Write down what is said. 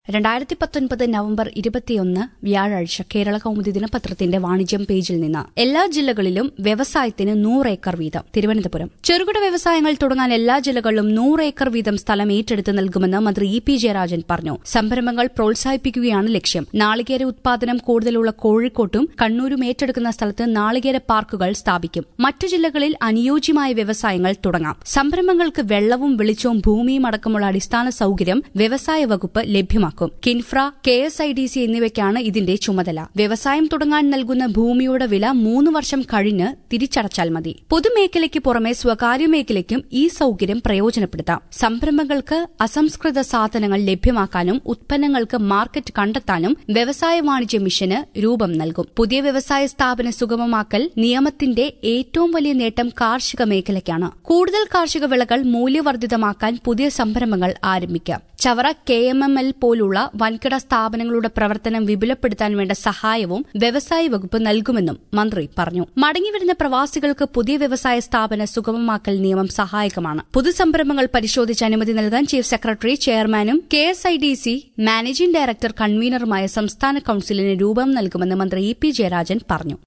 രണ്ടായിരത്തി പത്തൊൻപത് നവംബർ ഇരുപത്തിയൊന്ന് വ്യാഴാഴ്ച കേരള കൗമുദി ദിനപത്രത്തിന്റെ വാണിജ്യം പേജിൽ നിന്ന് എല്ലാ ജില്ലകളിലും വ്യവസായത്തിന് നൂറ് ഏക്കർ വീതം തിരുവനന്തപുരം ചെറുകിട വ്യവസായങ്ങൾ തുടങ്ങാൻ എല്ലാ ജില്ലകളിലും നൂറ് ഏക്കർ വീതം സ്ഥലം ഏറ്റെടുത്ത് നൽകുമെന്ന് മന്ത്രി ഇ പി ജയരാജൻ പറഞ്ഞു സംരംഭങ്ങൾ പ്രോത്സാഹിപ്പിക്കുകയാണ് ലക്ഷ്യം നാളികേര ഉത്പാദനം കൂടുതലുള്ള കോഴിക്കോട്ടും കണ്ണൂരും ഏറ്റെടുക്കുന്ന സ്ഥലത്ത് നാളികേര പാർക്കുകൾ സ്ഥാപിക്കും മറ്റു ജില്ലകളിൽ അനുയോജ്യമായ വ്യവസായങ്ങൾ തുടങ്ങാം സംരംഭങ്ങൾക്ക് വെള്ളവും വെളിച്ചവും ഭൂമിയും അടക്കമുള്ള അടിസ്ഥാന സൌകര്യം വ്യവസായ വകുപ്പ് ലഭ്യമാക്കും KINFRA K S I D C എന്നിവയ്ക്കാണ് ഇതിന്റെ ചുമതല വ്യവസായം തുടങ്ങാൻ നൽകുന്ന ഭൂമിയുടെ വില മൂന്ന് വർഷം കഴിഞ്ഞ് തിരിച്ചടച്ചാൽ മതി പൊതുമേഖലയ്ക്ക് പുറമെ സ്വകാര്യ മേഖലയ്ക്കും ഈ സൌകര്യം പ്രയോജനപ്പെടുത്താം സംരംഭങ്ങൾക്ക് അസംസ്കൃത സാധനങ്ങൾ ലഭ്യമാക്കാനും ഉത്പന്നങ്ങൾക്ക് മാർക്കറ്റ് കണ്ടെത്താനും വ്യവസായ വാണിജ്യ മിഷന് രൂപം നൽകും പുതിയ വ്യവസായ സ്ഥാപന സുഗമമാക്കൽ നിയമത്തിന്റെ ഏറ്റവും വലിയ നേട്ടം കാർഷിക മേഖലയ്ക്കാണ് കൂടുതൽ കാർഷിക വിളകൾ മൂല്യവർദ്ധിതമാക്കാൻ പുതിയ സംരംഭങ്ങൾ ആരംഭിക്കാം Chavara K M M L പോലുള്ള വൻകിട സ്ഥാപനങ്ങളുടെ പ്രവർത്തനം വിപുലപ്പെടുത്താൻ വേണ്ട സഹായവും വ്യവസായ വകുപ്പ് നൽകുമെന്നും മന്ത്രി പറഞ്ഞു മടങ്ങിവരുന്ന പ്രവാസികൾക്ക് പുതിയ വ്യവസായ സ്ഥാപന സുഗമമാക്കൽ നിയമം സഹായകമാണ് പൊതുസംരംഭങ്ങൾ പരിശോധിച്ച് അനുമതി നൽകാൻ ചീഫ് സെക്രട്ടറി ചെയർമാനും K S I D C managing director കൺവീനറുമായ സംസ്ഥാന കൌൺസിലിന് രൂപം നൽകുമെന്ന് മന്ത്രി ഇ പി ജയരാജൻ പറഞ്ഞു